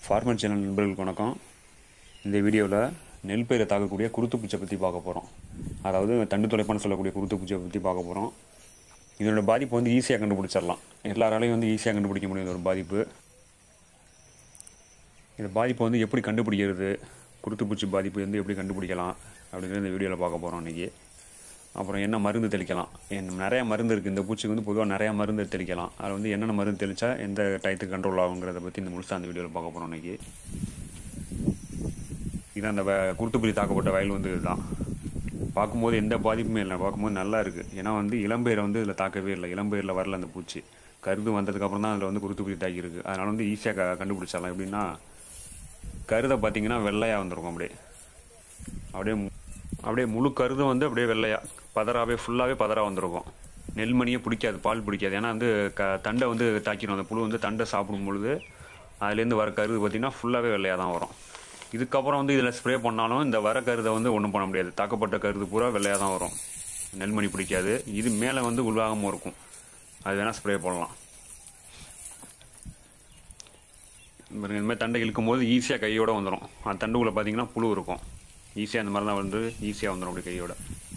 farmer channel நண்பர்களுக்கு வணக்கம் இந்த வீடியோவில் நெல் பயிரை தாக்கக்கூடிய குருத்துப்பூச்சை பற்றி பார்க்க போகிறோம் அதாவது தண்டு துளைப்பான்னு சொல்லக்கூடிய குருத்துப்பூச்சை பற்றி பார்க்க போகிறோம் இதோட பாதிப்பு வந்து ஈஸியாக கண்டுபிடிச்சிடலாம் எல்லாராலையும் வந்து ஈஸியாக கண்டுபிடிக்க முடியும் இது ஒரு பாதிப்பு இந்த பாதிப்பை வந்து எப்படி கண்டுபிடிக்கிறது குருத்துப்பூச்சி பாதிப்பு வந்து எப்படி கண்டுபிடிக்கலாம் அப்படிங்கிறத இந்த வீடியோவில் பார்க்க போகிறோம் இன்றைக்கி அப்புறம் என்ன மருந்து தெளிக்கலாம் என்ன நிறையா மருந்து இருக்குது இந்த பூச்சிக்கு வந்து பொதுவாக நிறையா மருந்து தெளிக்கலாம் அதில் வந்து என்னென்ன மருந்து தெளித்தா எந்த டயத்துக்கு கண்ட்ரோல் ஆகுங்கிறத பற்றி இந்த முழுசாக அந்த வீடியோவில் பார்க்க போகிறோம் இன்றைக்கி இது அந்த வ- குருத்துப்புலி தாக்கப்பட்ட வயல் வந்து இதுதான் பார்க்கும்போது எந்த பாதிப்புமே இல்லை பார்க்கும்போது நல்லா இருக்குது ஏன்னா வந்து இளம்பெயரை வந்து இதில் தாக்கவே இல்லை இளம்பெயரில் வரல அந்த பூச்சி கருது வந்ததுக்கப்புறம் தான் அதில் வந்து குருத்துப்புலி தாக்கியிருக்கு அதனால் வந்து ஈஸியாக க கண்டுபிடிச்சிடலாம் எப்படின்னா கருதை பார்த்தீங்கன்னா வெள்ளையாக வந்திருக்கும் அப்படியே அப்படியே மு- அப்படியே முழு கருதும் வந்து அப்படியே வெள்ளையா பதறாவே ஃபுல்லாகவே பதறா வந்திருக்கும் நெல்மணியே பிடிக்காது பால் பிடிக்காது ஏன்னா வந்து க தண்டை வந்து தாக்கிடும் அந்த புழு வந்து தண்டை சாப்பிடும் பொழுது அதுலேருந்து வர கருது பார்த்திங்கன்னா ஃபுல்லாகவே வெள்ளையாக தான் வரும் இதுக்கப்புறம் வந்து இதில் ஸ்ப்ரே பண்ணாலும் இந்த வர கருதை வந்து ஒன்றும் பண்ண முடியாது தாக்கப்பட்ட கருது பூரா வெள்ளையாக தான் வரும் நெல்மணி பிடிக்காது இது மேலே வந்து உள்வாகமும் இருக்கும் அது வேணால் ஸ்ப்ரே பண்ணலாம் பாருங்க, இந்த மாதிரி தண்டை இழுக்கும் போது ஈஸியாக கையோட வந்துடும் அந்த தண்டுக்குள்ளே பார்த்தீங்கன்னா புழு இருக்கும் ஈஸியாக அந்த மாதிரி தான் வந்து ஈஸியாக வந்துடும் அப்படி கையோட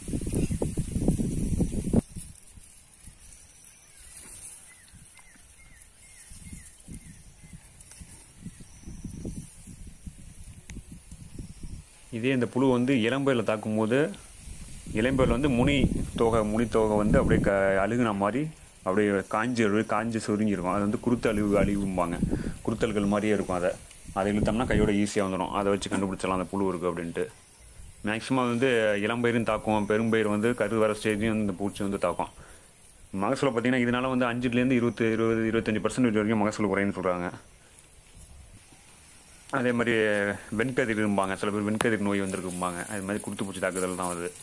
இதே இந்த புழு வந்து இளம்பயிரில் தாக்கும்போது இளம்பயிரில் வந்து முனி தோகை முனி தோகை வந்து அப்படியே க அழுகுன மாதிரி அப்படியே காஞ்சி அப்படியே காஞ்சி சுருங்கிருக்கும் அது வந்து குருத்து அழிவு அழிவும்பாங்க குருத்தல்கள் மாதிரியே இருக்கும் அதை அதை இழுத்தோம்னா கையோட ஈஸியாக வந்துடும் அதை வச்சு கண்டுபிடிச்சலாம் அந்த புழு இருக்குது அப்படின்ட்டு மேக்ஸிமம் வந்து இளம்பயிரும் தாக்கும் பெரும்பயிர் வந்து கரு வர ஸ்டேஜையும் இந்த பூச்சி வந்து தாக்கும் மகசூலை பார்த்தீங்கன்னா இதனால வந்து அஞ்சுலேருந்து இருபத்தி இருபது இருபத்தஞ்சி பர்சன்டேஜ் வரைக்கும் மகசூல் குறையுன்னு சொல்கிறாங்க அதே மாதிரி வெண்கதிர் இருப்பாங்க சில பேர் வெண்கதிர் நோய் வந்திருக்கும்பாங்க அது மாதிரி குருத்து பூச்சி தாக்குதல் தான் வருது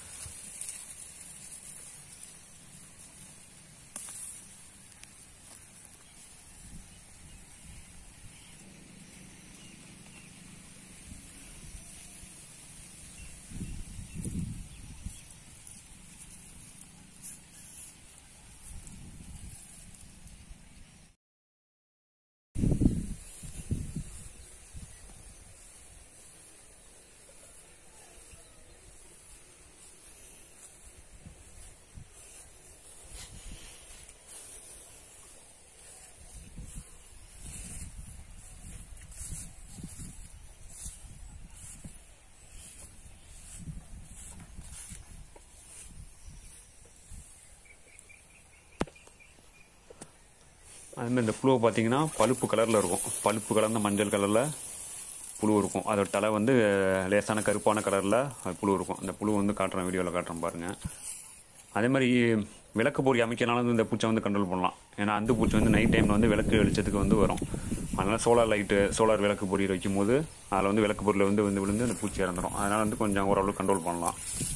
அதுமாதிரி இந்த புழுவை பார்த்தீங்கன்னா பழுப்பு கலரில் இருக்கும் பழுப்பு கலர்ந்த மஞ்சள் கலரில் புழு இருக்கும் அதோட தலை வந்து அஹ், லேசான கருப்பான கலரில் அது புழு இருக்கும் அந்த புழு வந்து காட்டுறேன் வீடியோவில் காட்டுறேன் பாருங்கள் அதே மாதிரி விளக்கு பொறி அமைக்கனால வந்து இந்த பூச்சை வந்து கண்ட்ரோல் பண்ணலாம் ஏன்னா அந்த பூச்சி வந்து நைட் டைமில் வந்து விளக்கு வெளிச்சத்துக்கு வந்து வரும் அதனால் சோலார் லைட்டு சோலார் விளக்கு பொறி வைக்கும் போது அதில் வந்து விளக்கு பொருளில் வந்து வந்து விழுந்து அந்த பூச்சி இறந்துடும் அதனால் வந்து கொஞ்சம் ஓரளவுக்கு கண்ட்ரோல் பண்ணலாம்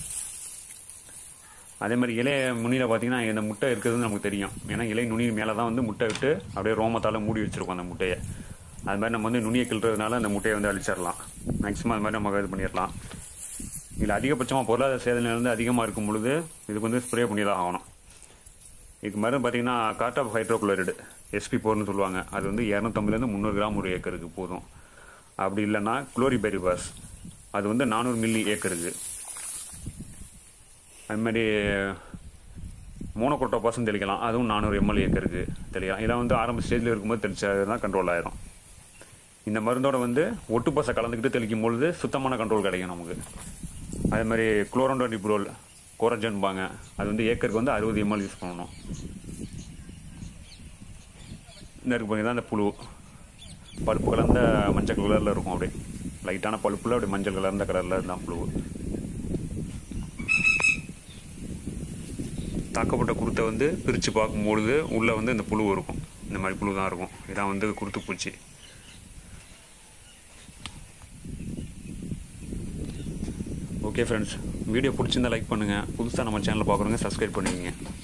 அதே மாதிரி இலைய நுனியில் பார்த்தீங்கன்னா இந்த முட்டை இருக்கிறது நமக்கு தெரியும் ஏன்னா இலை நுனி மேலே தான் வந்து முட்டை விட்டு அப்படியே ரோமத்தால் மூடி வச்சிருக்கோம் அந்த முட்டையை அது மாதிரி நம்ம வந்து நுனியை கிள்றதுனால அந்த முட்டையை வந்து அழிச்சிடலாம் மேக்ஸிமம் அது மாதிரி நம்ம இது பண்ணிடலாம் இதில் அதிகபட்சமாக பொருளாதார சேதனை வந்து அதிகமாக இருக்கும் பொழுது இதுக்கு வந்து ஸ்ப்ரே பண்ணி தான் ஆகணும் இதுக்கு மருந்து பார்த்தீங்கன்னா கார்ட் ஆஃப் ஹைட்ரோகுளோரைடு எஸ்பி போர்னு சொல்லுவாங்க அது வந்து இரநூத்தம்பதுலேருந்து முந்நூறு கிராம் ஒரு ஏக்கருக்கு போதும் அப்படி இல்லைன்னா குளோரிபெரிபாஸ் அது வந்து நானூறு மில்லி ஏக்கருக்கு அது மாதிரி மோனோகோட்டோ பர்சன்ட் தெளிக்கலாம் அதுவும் நானூறு எம்எல் ஏக்கருக்கு தெளிக்கலாம் இதெல்லாம் வந்து ஆரம்ப ஸ்டேஜில் இருக்கும்போது தெளிச்சா தான் கண்ட்ரோல் ஆயிரும் இந்த மருந்தோட வந்து ஒட்டுப்பசை கலந்துக்கிட்டு தெளிக்கும் பொழுது சுத்தமான கண்ட்ரோல் கிடைக்கும் நமக்கு அதே மாதிரி குளோரண்டோனிப்ரோல் கோரஜன்பாங்க அது வந்து ஏக்கருக்கு வந்து அறுபது எம்எல் யூஸ் பண்ணணும் இந்த இருக்கு பார்த்தீங்கன்னா இந்த புழு பழுப்பு கலர்ந்த மஞ்சள் கலரில் இருக்கும் அப்படியே லைட்டான பழுப்புல அப்படியே மஞ்சள் கலர்ந்த கலரில் இருந்தால் புழு தாக்கப்பட்ட குருத்தை வந்து பிரித்து பார்க்கும்பொழுது உள்ளே வந்து இந்த புழு இருக்கும் இந்த மாதிரி புழு தான் இருக்கும் இதான் வந்து குருத்து பூச்சி ஓகே ஃப்ரெண்ட்ஸ் வீடியோ பிடிச்சிருந்தா லைக் பண்ணுங்கள் புதுசாக நம்ம சேனலை பார்க்குறவங்க சப்ஸ்கிரைப் பண்ணிக்கங்க